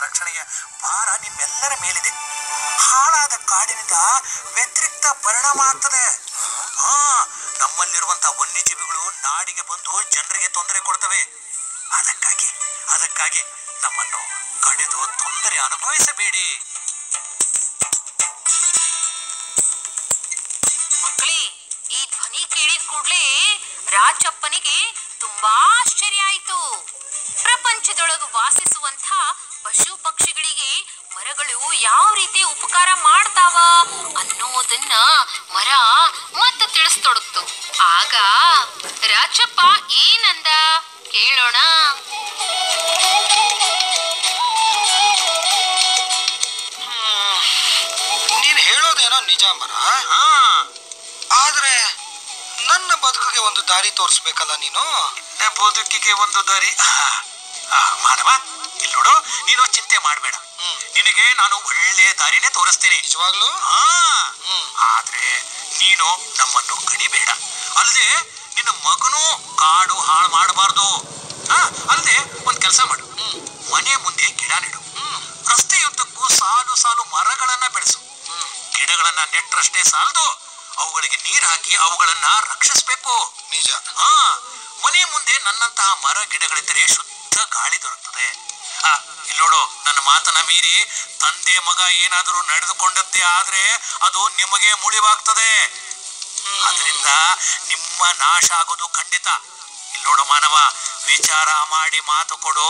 ರಕ್ಷಣೆಯ ಭಾರ ನಿಮ್ಮೆಲ್ಲರ ಮೇಲಿದೆ ಹಾಳಾದ ಕಾಡಿನಿಂದ ವ್ಯತಿರಿಕ್ತ ಪರಿಣಾಮ ಆಗ್ತದೆ ಹಾ ನಮ್ಮಲ್ಲಿರುವಂತಹ ವನ್ಯಜೀವಿಗಳು ನಾಡಿಗೆ ಬಂದು ಜನರಿಗೆ ತೊಂದರೆ ಕೊಡ್ತವೆ ಅದಕ್ಕಾಗಿ ಅದಕ್ಕಾಗಿ ನಮ್ಮನ್ನು ಕಡಿದು ತೊಂದರೆ ಅನುಭವಿಸಬೇಡಿ ಮಕ್ಕಳೇ ಈ ಧ್ವನಿ ಕೇಳಿದ ಕೂಡ್ಲೆ ರಾಜಪ್ಪನಿಗೆ ತುಂಬಾ ಆಶ್ಚರ್ಯ ಆಯ್ತು ಪ್ರಪಂಚದೊಳಗೆ ವಾಸಿಸುವಂತ ಪಶು ಪಕ್ಷಿಗಳಿಗೆ ಮರಗಳು ಯಾವ ರೀತಿ ಉಪಕಾರ ಮಾಡ್ತಾವ ಅನ್ನೋದನ್ನ ಮರ ಮತ್ತ ತಿಳಿಸ್ತೊಡಗ್ತು ಆಗ ರಾಜಪ್ಪ ಏನಂದ ಕೇಳೋಣ ನೀನು ಹೇಳೋದೇನೋ ನಿಜ ಮರ ಹಾ ಆದ್ರೆ ನನ್ನ ಬದುಕಿಗೆ ಒಂದು ದಾರಿ ತೋರಿಸ್ಬೇಕಲ್ಲ ನೀನು ನಿನ್ನ ಬದುಕಿಗೆ ಒಂದು ದಾರಿ ಆ, ಆ, ಮಾನವ ಇಲ್ಲಿ ನೋಡು ನೀನು ಚಿಂತೆ ಮಾಡಬೇಡ ಹ್ಮ್. ನಿನಗೆ ನಾನು ಒಳ್ಳೆ ದಾರಿನೇ ತೋರಿಸ್ತೇನೆ ನಿಜವಾಗ್ಲೂ ಹಾ ಹ್ಮ್. ಆದ್ರೆ ನೀನು ನಮ್ಮನ್ನು ಕಡಿಬೇಡ ಅಲ್ಲದೆ ನಿನ್ನ ಮಗನು ಕಾಡು ಹಾಳು ಮಾಡಬಾರ್ದು ಹಾ ಅಲ್ಲದೆ ಒಂದ್ ಕೆಲಸ ಮಾಡು ಹ್ಮ್. ಮನೆ ಮುಂದೆ ಗಿಡ ನೆಡು ಹ್ಮ್. ರಸ್ತೆಯುದ್ದಕ್ಕೂ ಸಾಲು ಸಾಲು ಮರಗಳನ್ನ ಬೆಳೆಸು ಹ್ಮ್. ಗಿಡಗಳನ್ನ ನೆಟ್ರಷ್ಟೇ ಸಾಲದು ಅವುಗಳಿಗೆ ನೀರ್ ಹಾಕಿ ಅವುಗಳನ್ನ ರಕ್ಷಿಸ್ಬೇಕು ನಿಜ ಹಾ ಮನೆ ಮುಂದೆ ನನ್ನಂತಹ ಮರ ಗಿಡಗಳಿದ್ದರೆ ಶುದ್ಧ ಗಾಳಿ ದೊರಕುತ್ತದೆ ಆ, ಇಲ್ಲಿ ನೋಡು ನನ್ನ ಮಾತನ್ನ ಮೀರಿ ತಂದೆ ಮಗ ಏನಾದರೂ ನಡೆದುಕೊಂಡದ್ದೇ ಆದ್ರೆ ಅದು ನಿಮಗೆ ಮುಳಿವಾಗ್ತದೆ ಅದರಿಂದ ನಿಮ್ಮ ನಾಶ ಆಗೋದು ಖಂಡಿತ ಇಲ್ಲಿ ನೋಡು ಮಾನವ ವಿಚಾರ ಮಾಡಿ ಮಾತು ಕೊಡು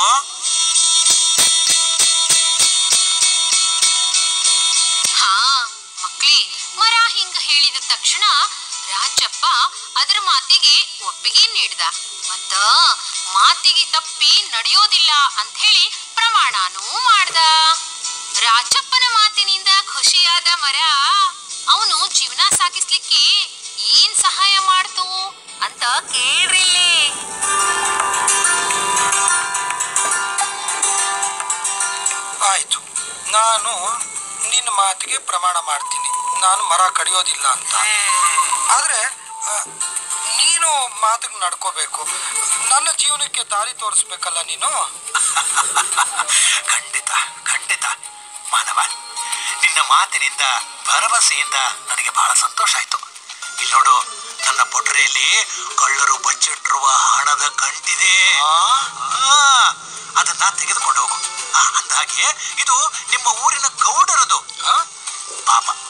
ಹಾ ಮಕ್ಳೇ ಮರ ಹಿಂಗ ಹೇಳಿದ ತಕ್ಷಣ ರಾಜಪ್ಪ ಅದರ ಮಾತಿಗೆ ಒಪ್ಪಿಗೆ ನೀಡ್ದ ಮತ್ತ ಮಾತಿಗೆ ತಪ್ಪಿ ನಡೆಯೋದಿಲ್ಲ ಅಂತ ಹೇಳಿ ಪ್ರಮಾಣನೂ ಮಾಡ್ದ ರಾಜಪ್ಪನ ಮಾತಿನಿಂದ ಖುಷಿಯಾದ ಮರ ಅವನು ಜೀವನ ಸಾಗಿಸ್ಲಿಕ್ಕೆ ಏನ್ ಸಹಾಯ ಮಾಡ್ತು ಅಂತ ಕೇಳ್ರಿಲ್ಲೇ ಆಯ್ತು ನಾನು ನಿನ್ನ ಮಾತಿಗೆ ಪ್ರಮಾಣ ಮಾಡ್ತೀನಿ ನಾನು ಮರ ಕಡಿಯೋದಿಲ್ಲ ಅಂತ ಆದ್ರೆ ಆ, ನೀನು ಮಾತಿಗೆ ನಡ್ಕೋಬೇಕು ನನ್ನ ಜೀವನಕ್ಕೆ ದಾರಿ ತೋರಿಸ್ಬೇಕಲ್ಲ ನೀನು ಖಂಡಿತ ಖಂಡಿತ ಮಾನವ ನಿನ್ನ ಮಾತಿನಿಂದ ಭರವಸೆಯಿಂದ ನನಗೆ ಬಹಳ ಸಂತೋಷ ಆಯ್ತು ಇಲ್ಲಿ ನೋಡು ನನ್ನ ಪೊಟರೆಯಲ್ಲಿ ಕಳ್ಳರು ಬಚ್ಚಿಟ್ಟಿರುವ ಹಣದ ಗಂಟಿದೆ ಆ? ಆ, ಅದನ್ನ ತೆಗೆದುಕೊಂಡು ಹೋಗು ಆ, ಅಂದ್ಹಾಗೆ ಇದು ನಿಮ್ಮ ಊರಿನ ಗೌಡರದು ಆ? ಪಾಪ